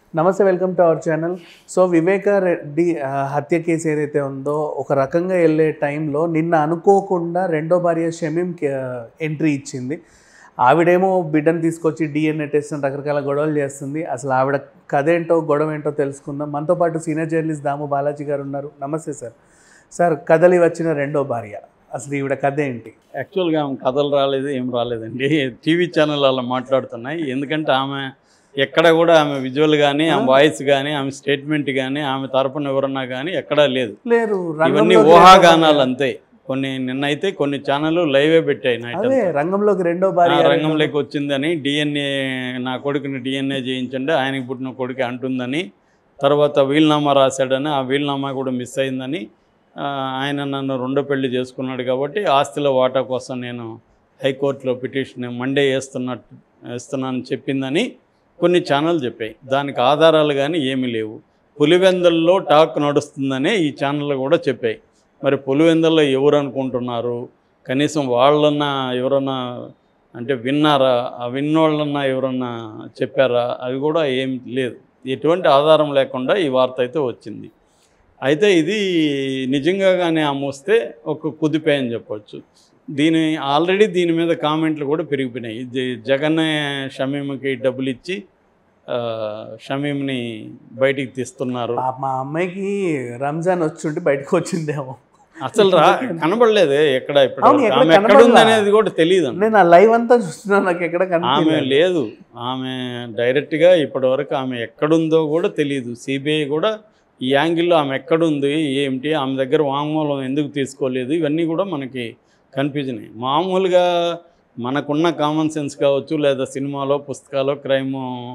నమస్తే welcome to our channel so Viveka Reddy ఆ, హత్య కేసు ఏదైతే ఉందో ఒక రకంగా వెళ్ళే టైంలో నిన్న అనుకోకుండా రెండో భార్య షమీంకి ఎంట్రీ ఇచ్చింది ఆవిడేమో బిడ్డను తీసుకొచ్చి డిఎన్ఏ టెస్ట్ అని రకరకాల గొడవలు చేస్తుంది అసలు ఆవిడ కథ ఏంటో గొడవ ఏంటో తెలుసుకుందాం మనతో పాటు సీనియర్ జర్నలిస్ట్ దాము బాలాజీ గారు ఉన్నారు నమస్తే సార్ సార్ కదలి వచ్చిన రెండో భార్య అసలు ఈవిడ కథ ఏంటి యాక్చువల్గా ఆమె కథలు రాలేదు ఏం రాలేదండి టీవీ ఛానల్ అలా మాట్లాడుతున్నాయి ఎందుకంటే ఆమె ఎక్కడ కూడా ఆమె విజువల్ కానీ ఆమె వాయిస్ కానీ ఆమె స్టేట్మెంట్ కానీ ఆమె తరపున ఎవరన్నా కానీ ఎక్కడా లేదు లేరు ఇవన్నీ రంగంలోకి ఊహాగానాలు అంతే కొన్ని నిన్నైతే కొన్ని ఛానళ్ళు లైవే పెట్టాయి నైట్ అదే రంగంలోకి రెండో ఆ భార్య రంగంలోకి వచ్చిందని డిఎన్ఏ నా కొడుకుని డిఎన్ఏ చేయించండి ఆయనకి పుట్టిన కొడుకు అంటుందని తర్వాత వీలునామా రాశాడని ఆ వీలునామా కూడా మిస్ అయిందని ఆ, ఆయన నన్ను రెండో పెళ్లి చేసుకున్నాడు కాబట్టి ఆస్తుల వాటా కోసం నేను హైకోర్టులో పిటిషన్ మండే వేస్తున్నట్టు వేస్తున్నానని చెప్పిందని కొన్ని ఛానల్ చెప్పాయి దానికి ఆధారాలు కానీ ఏమీ లేవు పులివెందల్లో టాక్ నడుస్తుందనే ఈ ఛానల్ కూడా చెప్పాయి మరి పులివెందల్లో ఎవరు అనుకుంటున్నారు కనీసం వాళ్ళన్నా ఎవరన్నా అంటే విన్నారా ఆ విన్నోళ్ళన్నా ఎవరన్నా చెప్పారా అవి కూడా ఏం లేదు ఎటువంటి ఆధారం లేకుండా ఈ వార్త అయితే వచ్చింది అయితే ఇది నిజంగా కానీ అమ్మొస్తే ఒక కుదిపే అని చెప్పొచ్చు దీని ఆల్రెడీ దీని మీద కామెంట్లు కూడా పెరిగిపోయినాయి ఇది జగన్ షమీమ్కి డబ్బులు ఇచ్చి ఆ, షమీమ్ని బయటికి తీస్తున్నారు పాప మా అమ్మాయికి రంజాన్ వచ్చుంటే బయటకు వచ్చిందేమో అసలు రా కనబడలేదే ఎక్కడ ఇప్పుడు అవును, ఎక్కడ ఆమె ఎక్కడ కనబడలా. ఉందనేది కూడా తెలియదు నేను ఆ లైవ్ అంతా చూస్తున్నా నాకు ఎక్కడ ఆమె కనిపించలేదు లేదు ఆమె డైరెక్ట్గా ఇప్పటివరకు ఆమె ఎక్కడుందో కూడా తెలియదు సిబిఐ కూడా ఈ యాంగిల్లో ఆమె ఎక్కడుంది ఏమిటి ఆమె దగ్గర వాంగ్మూలం ఎందుకు తీసుకోలేదు ఇవన్నీ కూడా మనకి కనిపించినాయి మామూలుగా మనకున్న కామన్ సెన్స్ కావచ్చు లేదా సినిమాలో పుస్తకాలు క్రైమ్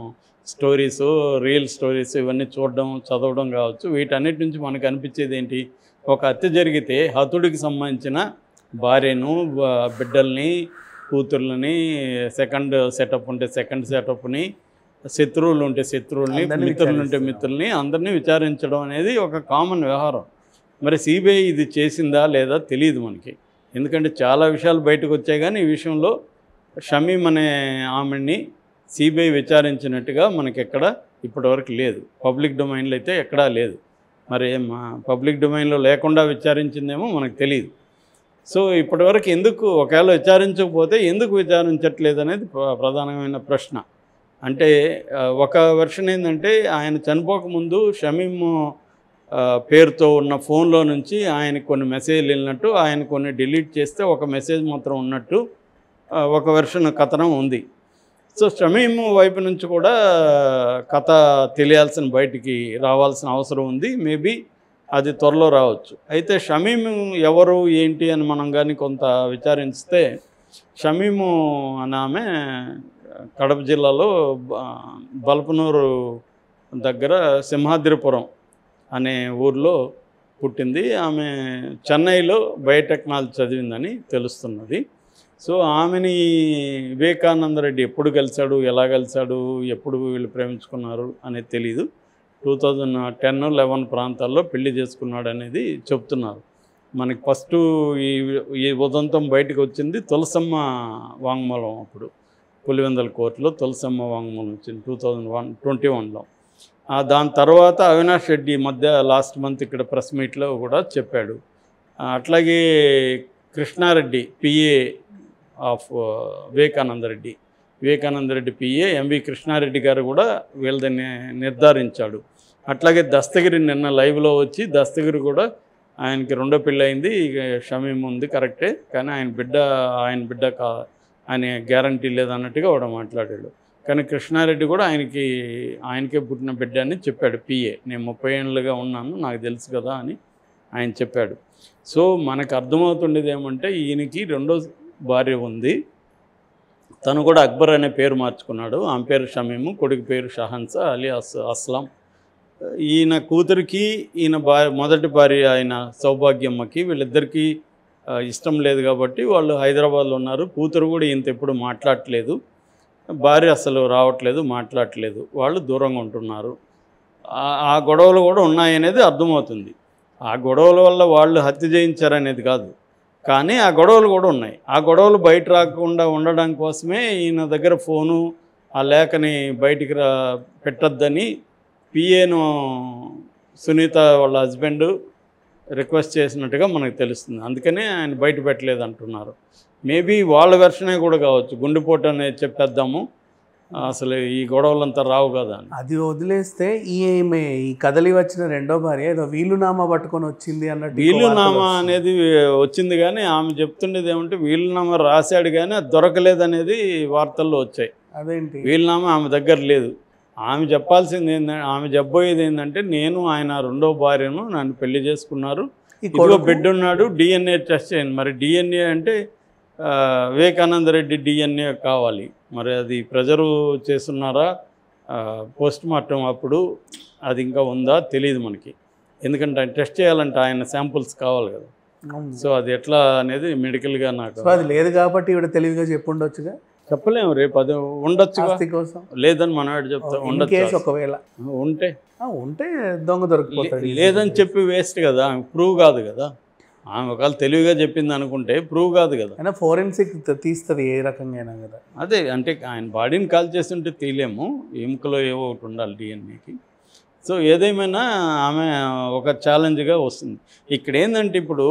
స్టోరీస్ రియల్ స్టోరీస్ ఇవన్నీ చూడడం చదవడం కావచ్చు వీటన్నిటి నుంచి మనకు అనిపించేది ఏంటి ఒక హత్య జరిగితే హతుడికి సంబంధించిన భార్యను బ- బిడ్డల్ని కూతుర్లని సెకండ్ సెటప్ ఉంటే సెకండ్ సెటప్ని శత్రువులు ఉంటే శత్రువుల్ని అందరినీ మిత్రులు ఉంటే విచారిస్తారు. మిత్రుల్ని అందరినీ విచారించడం అనేది ఒక కామన్ వ్యవహారం మరి సిబిఐ ఇది చేసిందా లేదా తెలియదు మనకి ఎందుకంటే చాలా విషయాలు బయటకు వచ్చాయి కానీ ఈ విషయంలో షమీం అనే ఆమెని సిబిఐ విచారించినట్టుగా మనకి ఎక్కడ ఇప్పటివరకు లేదు పబ్లిక్ డొమైన్లో అయితే ఎక్కడా లేదు మరి మా పబ్లిక్ డొమైన్లో లేకుండా విచారించిందేమో మనకు తెలియదు సో ఇప్పటివరకు ఎందుకు ఒకవేళ విచారించకపోతే ఎందుకు విచారించట్లేదు అనేది ప్ర- ప్రధానమైన ప్రశ్న అంటే ఆ, ఒక వెర్షన్ ఏంటంటే ఆయన చనిపోకముందు షమీం ఆ, పేరుతో ఉన్న ఫోన్లో నుంచి ఆయన కొన్ని మెసేజ్లు వెళ్ళినట్టు ఆయన కొన్ని డిలీట్ చేస్తే ఒక మెసేజ్ మాత్రం ఉన్నట్టు ఆ, ఒక వెర్షన్ కథనం ఉంది సో షమీం వైపు నుంచి కూడా కథ తెలియాల్సిన బయటికి రావాల్సిన అవసరం ఉంది మేబీ అది త్వరలో రావచ్చు అయితే షమీం ఎవరు ఏంటి అని మనం కానీ కొంత విచారిస్తే షమీము అనే ఆమె కడప జిల్లాలో బ- బల్పనూరు దగ్గర సింహాద్రిపురం అనే ఊర్లో పుట్టింది ఆమె చెన్నైలో బయోటెక్నాలజీ చదివిందని తెలుస్తున్నది సో ఆమెని వివేకానంద రెడ్డి ఎప్పుడు కలిశాడు ఎలా కలిశాడు ఎప్పుడు వీళ్ళు ప్రేమించుకున్నారు అనేది తెలీదు టూ థౌజండ్ టెన్ లెవెన్ ప్రాంతాల్లో పెళ్లి చేసుకున్నాడు అనేది చెప్తున్నారు మనకి ఫస్ట్ ఈ ఈ ఉదంతం బయటకు వచ్చింది తులసమ్మ వాంగ్మూలం అప్పుడు పులివెందల కోర్టులో తులసమ్మ వాంగ్మూలం వచ్చింది టూ థౌజండ్ వన్ ట్వంటీ వన్లో దాని తర్వాత అవినాష్ రెడ్డి ఈ మధ్య లాస్ట్ మంత్ ఇక్కడ ప్రెస్ మీట్లో కూడా చెప్పాడు ఆ, అట్లాగే Krishna Reddy PA of Vivekananda Reddy Vivekananda Reddy PA MV Krishna Reddy garu కూడా వీళ్ళని నిర్ధారించాడు అట్లాగే దస్తగిరి నిన్న లైవ్లో వచ్చి దస్తగిరి కూడా ఆయనకి రెండో పెళ్ళి అయింది ఇక షమీం ఉంది కరెక్టే కానీ ఆయన బిడ్డ ఆయన బిడ్డ కా ఆయన గ్యారంటీ లేదన్నట్టుగా వాడు మాట్లాడాడు కానీ కృష్ణారెడ్డి కూడా ఆయనకి ఆయనకే పుట్టిన బిడ్డ అని చెప్పాడు పిఏ నేను ముప్పై ఏళ్ళుగా ఉన్నాను నాకు తెలుసు కదా అని ఆయన చెప్పాడు సో మనకు అర్థమవుతుండేది ఏమంటే ఈయనకి రెండో భార్య ఉంది తను కూడా అక్బర్ అనే పేరు మార్చుకున్నాడు ఆమె పేరు షమీము కొడుకు పేరు షహన్సా అలీ అస్ అస్లాం ఈయన కూతురికి ఈయన భార్య మొదటి భార్య ఆయన సౌభాగ్యమ్మకి వీళ్ళిద్దరికీ ఆ, ఇష్టం లేదు కాబట్టి వాళ్ళు హైదరాబాద్లో ఉన్నారు కూతురు కూడా ఈయనతో ఎప్పుడు మాట్లాడట్లేదు భార్య అసలు రావట్లేదు మాట్లాడట్లేదు వాళ్ళు దూరంగా ఉంటున్నారు ఆ- ఆ గొడవలు కూడా ఉన్నాయనేది అర్థమవుతుంది ఆ గొడవల వల్ల వాళ్ళు హత్య చేయించారనేది కాదు కానీ ఆ గొడవలు కూడా ఉన్నాయి ఆ గొడవలు బయట రాకుండా ఉండడం కోసమే ఈయన దగ్గర ఫోను ఆ లేఖని బయటికి రా పెట్టొద్దని పిఏను సునీత వాళ్ళ హస్బెండ్ రిక్వెస్ట్ చేసినట్టుగా మనకు తెలుస్తుంది అందుకనే ఆయన బయట పెట్టలేదు అంటున్నారు మేబీ వాళ్ళ వెర్షనే కూడా కావచ్చు గుండెపోటు అనేది చెప్పేద్దాము అసలు ఈ గొడవలంతా రావు కదా అని అది వదిలేస్తే ఈమె ఈ కదలి వచ్చిన రెండో భార్య ఏదో వీలునామా పట్టుకొని వచ్చింది అన్నట్టు ఇంకో వార్తలు వీలునామా వస్తున్నాయి. అనేది వచ్చింది కానీ ఆమె చెప్తుండేది ఏమంటే వీలునామా రాశాడు కానీ అది దొరకలేదనేది వార్తల్లో వచ్చాయి అదేంటి వీలునామా ఆమె దగ్గర లేదు ఆమె చెప్పాల్సింది ఏంటంటే ఆమె చెప్పబోయేది ఏంటంటే నేను ఆయన రెండో భార్యను నన్ను పెళ్లి చేసుకున్నారు ఈ ఇదిగో కొడుకు బిడ్డ ఉన్నాడు డిఎన్ఏ టెస్ట్ చేయండి మరి డిఎన్ఏ అంటే ఆ, వివేకానంద రెడ్డి డిఎన్ఏ కావాలి మరి అది ప్రెజరు చేస్తున్నారా పోస్ట్ మార్టం అప్పుడు అది ఇంకా ఉందా తెలియదు మనకి ఎందుకంటే ఆయన టెస్ట్ చేయాలంటే ఆయన శాంపుల్స్ కావాలి కదా అవును. సో అది ఎట్లా అనేది మెడికల్గా నాకు సో అది లేదు కాబట్టి ఇవిడ తెలివిగా చెప్పుండొచ్చుగా చెప్పలేము రేపు అది ఉండొచ్చుగా ఆస్తి కోసం లేదని మనవాడు చెప్తా ఇన్ కేసు ఉండొచ్చు ఒకవేళ ఉంటే ఆ, ఉంటే దొంగ దొరికిపోతాడు లే- లేదని చెప్పి వేస్ట్ కదా ఆమె ప్రూవ్ కాదు కదా ఆమె ఒకవేళ తెలివిగా చెప్పింది అనుకుంటే ప్రూవ్ కాదు కదా అయినా ఫోరెన్సిక్ తీస్తుంది ఏ రకంగా అయినా కదా అదే అంటే ఆయన బాడీని కాల్ చేస్తుంటే తీయలేము ఎముకలో ఏవో ఒకటి ఉండాలి డిఎన్ఏకి సో ఏదేమైనా ఆమె ఒక ఛాలెంజ్గా వస్తుంది ఇక్కడ ఏంటంటే ఇప్పుడు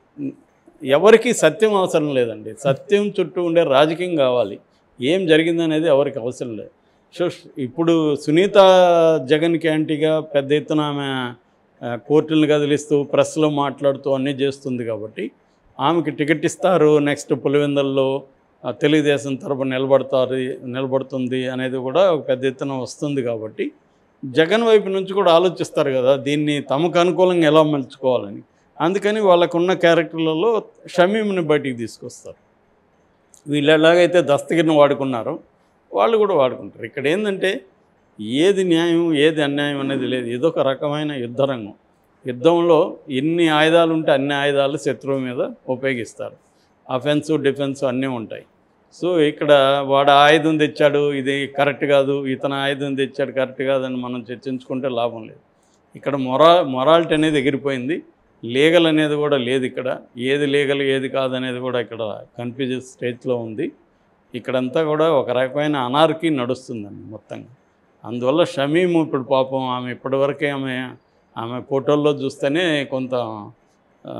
ఎవరికి సత్యం అవసరం లేదండి సత్యం చుట్టూ ఉండే రాజకీయం కావాలి ఏం జరిగిందనేది ఎవరికి అవసరం లేదు సో ఇప్పుడు సునీత జగన్కి యాంటీగా పెద్ద ఎత్తున ఆమె ఆ, కోర్టులను కదిలిస్తూ ప్రెస్లో మాట్లాడుతూ అన్నీ చేస్తుంది కాబట్టి ఆమెకి టికెట్ ఇస్తారు నెక్స్ట్ పులివెందల్లో ఆ, తెలుగుదేశం తరపున నిలబడతారు నిలబడుతుంది అనేది కూడా ఒక పెద్ద ఎత్తున వస్తుంది కాబట్టి జగన్ వైపు నుంచి కూడా ఆలోచిస్తారు కదా దీన్ని తమకు అనుకూలంగా ఎలా మలుచుకోవాలని అందుకని వాళ్ళకున్న క్యారెక్టర్లలో షమీమ్ని బయటికి తీసుకొస్తారు వీళ్ళు ఎలాగైతే దస్తగిరిని వాడుకున్నారో వాళ్ళు కూడా వాడుకుంటారు ఇక్కడ ఏంటంటే ఏది న్యాయం ఏది అన్యాయం అనేది లేదు ఇదొక రకమైన యుద్ధరంగం యుద్ధంలో ఎన్ని ఆయుధాలు ఉంటే అన్ని ఆయుధాలు శత్రువు మీద ఉపయోగిస్తారు అఫెన్స్ డిఫెన్స్ అన్నీ ఉంటాయి సో ఇక్కడ వాడు ఆయుధం తెచ్చాడు ఇది కరెక్ట్ కాదు ఇతను ఆయుధం తెచ్చాడు కరెక్ట్ కాదని మనం చర్చించుకుంటే లాభం లేదు ఇక్కడ మొరా మొరాలిటీ అనేది ఎగిరిపోయింది లీగల్ అనేది కూడా లేదు ఇక్కడ ఏది లీగల్ ఏది కాదనేది కూడా ఇక్కడ కన్ఫ్యూజ్ స్టేజ్లో ఉంది ఇక్కడంతా కూడా ఒక రకమైన అనార్కీ నడుస్తుందండి మొత్తంగా అందువల్ల షమీము ఇప్పుడు పాపం ఆమె ఇప్పటివరకే ఆమె ఆమె ఫోటోల్లో చూస్తేనే కొంత ఆ,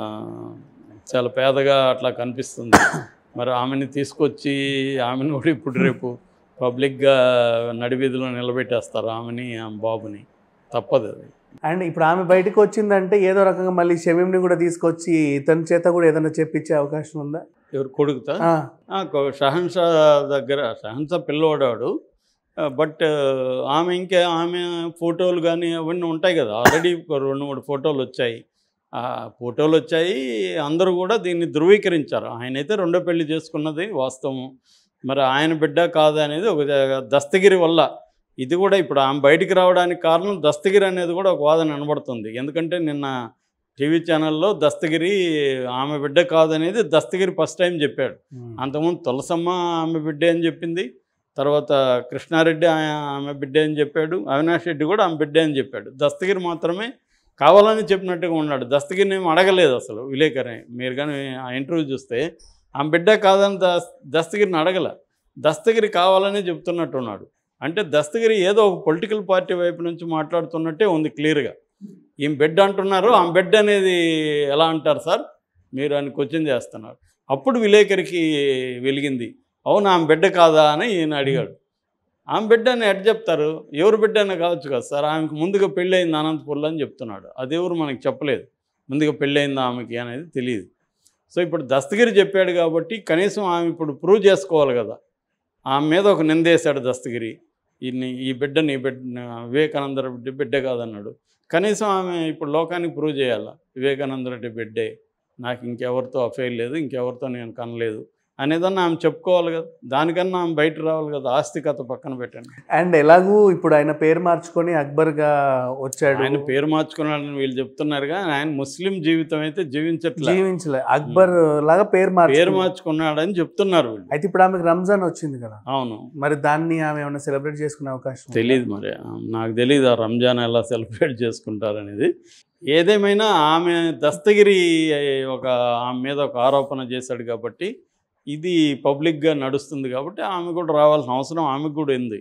చాలా పేదగా అట్లా కనిపిస్తుంది మరి ఆమెని తీసుకొచ్చి ఆమెను కూడా ఇప్పుడు రేపు పబ్లిక్గా నడివీధిలో నిలబెట్టేస్తారు ఆమెని ఆమె బాబుని తప్పదు అది అండ్ ఇప్పుడు ఆమె బయటకు వచ్చిందంటే ఏదో రకంగా మళ్ళీ షమీంని కూడా తీసుకొచ్చి ఇతని చేత కూడా ఏదైనా చెప్పించే అవకాశం ఉందా ఎవరు కొడుకుతా ఆ, ఆ, కొ- షహన్షా దగ్గర షహన్షా పిల్లవాడాడు ఆ, బట్ ఆమె ఇంకా ఆమె ఫోటోలు కానీ అవన్నీ ఉంటాయి కదా ఆల్రెడీ ఒక రెండు మూడు ఫోటోలు వచ్చాయి ఆ ఫోటోలు వచ్చాయి అందరూ కూడా దీన్ని ధృవీకరించారు ఆయన అయితే రెండో పెళ్లి చేసుకున్నది వాస్తవం మరి ఆయన బిడ్డ కాదా అనేది ఒక దస్తగిరి వల్ల ఇది కూడా ఇప్పుడు ఆమె బయటికి రావడానికి కారణం దస్తగిరి అనేది కూడా ఒక వాదన అనబడుతుంది ఎందుకంటే నిన్న టీవీ ఛానల్లో దస్తగిరి ఆమె బిడ్డ కాదనేది దస్తగిరి ఫస్ట్ టైం చెప్పాడు అంతకుముందు తులసమ్మ ఆమె బిడ్డే అని చెప్పింది తర్వాత కృష్ణారెడ్డి ఆ- ఆమె బిడ్డే అని చెప్పాడు అవినాష్ రెడ్డి కూడా ఆమె బిడ్డే అని చెప్పాడు దస్తగిరి మాత్రమే కావాలని చెప్పినట్టుగా ఉన్నాడు దస్తగిరిని ఏం అడగలేదు అసలు విలేకరి మీరు కానీ ఆ ఇంటర్వ్యూ చూస్తే ఆమె బిడ్డ కాదని దస్ దస్తగిరిని అడగల దస్తగిరి కావాలనే చెప్తున్నట్టున్నాడు అంటే దస్తగిరి ఏదో ఒక పొలిటికల్ పార్టీ వైపు నుంచి మాట్లాడుతున్నట్టే ఉంది క్లియర్గా ఈమె బిడ్డ అంటున్నారు ఆమె బిడ్డ అనేది ఎలా అంటారు సార్ మీరు అని క్వశ్చన్ చేస్తున్నారు అప్పుడు విలేకరికి వెలిగింది అవును ఆమె బిడ్డ కాదా అని ఈయన అడిగాడు ఆమె బిడ్డ అని ఎట్ చెప్తారు ఎవరు బిడ్డ అని కావచ్చు కదా సార్ ఆమెకు ముందుగా పెళ్ళయింది అనంతపురంలో అని చెప్తున్నాడు అది ఎవరు మనకి చెప్పలేదు ముందుగా పెళ్ళయింది ఆమెకి అనేది తెలియదు సో ఇప్పుడు దస్తగిరి చెప్పాడు కాబట్టి కనీసం ఆమె ఇప్పుడు ప్రూవ్ చేసుకోవాలి కదా ఆమె మీద ఒక నిందేశాడు దస్తగిరి ఈయన్ని ఈ బిడ్డ నీ బిడ్డ వివేకానంద రెడ్డి బిడ్డ కాదన్నాడు కనీసం ఆమె ఇప్పుడు లోకానికి ప్రూవ్ చేయాలి వివేకానంద రెడ్డి బిడ్డే నాకు ఇంకెవరితో అఫైర్ లేదు ఇంకెవరితో నేను కనలేదు అనేదన్నా ఆమె చెప్పుకోవాలి కదా దానికన్నా ఆమె బయట రావాలి కదా ఆస్తి కథ పక్కన పెట్టండి అండ్ ఎలాగూ ఇప్పుడు ఆయన పేరు మార్చుకొని అక్బర్గా వచ్చాడు ఆయన పేరు మార్చుకున్నాడని వీళ్ళు చెప్తున్నారు కానీ ఆయన ముస్లిం జీవితం అయితే జీవించట్లేదు జీవించలే అక్బర్ లాగా పేరు పేరు మార్చు మార్చుకున్నాడని చెప్తున్నారు వీళ్ళు అయితే ఇప్పుడు ఆమెకు రంజాన్ వచ్చింది కదా అవును మరి దాన్ని ఆమె ఏమైనా సెలబ్రేట్ చేసుకునే అవకాశం ఉందా? తెలియదు మరి నాకు తెలియదు ఆ రంజాన్ ఎలా సెలబ్రేట్ చేసుకుంటారనేది ఏదేమైనా ఆమె దస్తగిరి ఒక ఆమె మీద ఒక ఆరోపణ చేశాడు కాబట్టి ఇది పబ్లిక్గా నడుస్తుంది కాబట్టి ఆమె కూడా రావాల్సిన అవసరం ఆమెకు కూడా ఉంది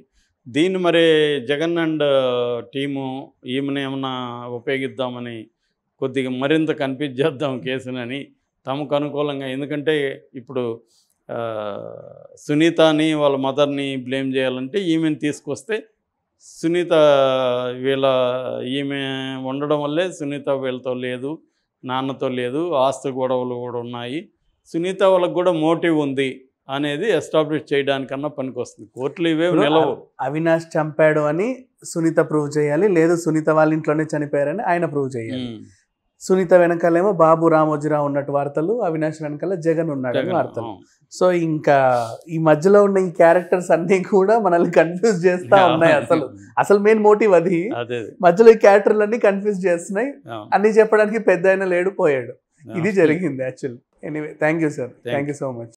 దీన్ని మరి జగన్ అండ్ టీము ఈమెను ఏమన్నా ఉపయోగిద్దామని కొద్దిగా మరింత కన్ఫ్యూజ్ చేద్దాం కేసునని తమకు అనుకూలంగా ఎందుకంటే ఇప్పుడు ఆ, సునీతని వాళ్ళ మదర్ని బ్లేమ్ చేయాలంటే ఈమెను తీసుకొస్తే సునీత వీళ్ళ ఈమె ఉండడం వల్లే సునీత వీళ్ళతో లేదు నాన్నతో లేదు ఆస్తి గొడవలు కూడా ఉన్నాయి సునీత వాళ్ళకి కూడా మోటివ్ ఉంది అనేది ఎస్టాబ్లిష్ చేయడానికన్నా పనికొస్తుంది కోర్టులు ఇవే ఇప్పుడు నిలవు అవినాష్ చంపాడు అని సునీత ప్రూవ్ చేయాలి లేదు సునీత వాళ్ళ ఇంట్లోనే చనిపోయారని ఆయన ప్రూవ్ చేయాలి ఉమ్. సునీత వెనకాలేమో బాబు రామోజీరావు ఉన్నట్టు వార్తలు అవినాష్ వెనకాల జగన్ ఉన్నాడని జగన్, వార్తలు అవును. సో ఇంకా ఈ మధ్యలో ఉన్న ఈ క్యారెక్టర్స్ అన్ని కూడా మనల్ని కన్ఫ్యూజ్ చేస్తా ఉన్నాయి అసలు అసలు మెయిన్ మోటివ్ అది అదే మధ్యలో ఈ క్యారెక్టర్లన్నీ కన్ఫ్యూజ్ చేస్తున్నాయి అవును. అన్ని చెప్పడానికి పెద్ద ఆయన లేడు పోయాడు ఇది అవును. జరిగింది actually anyway thank you sir Thank thank you so much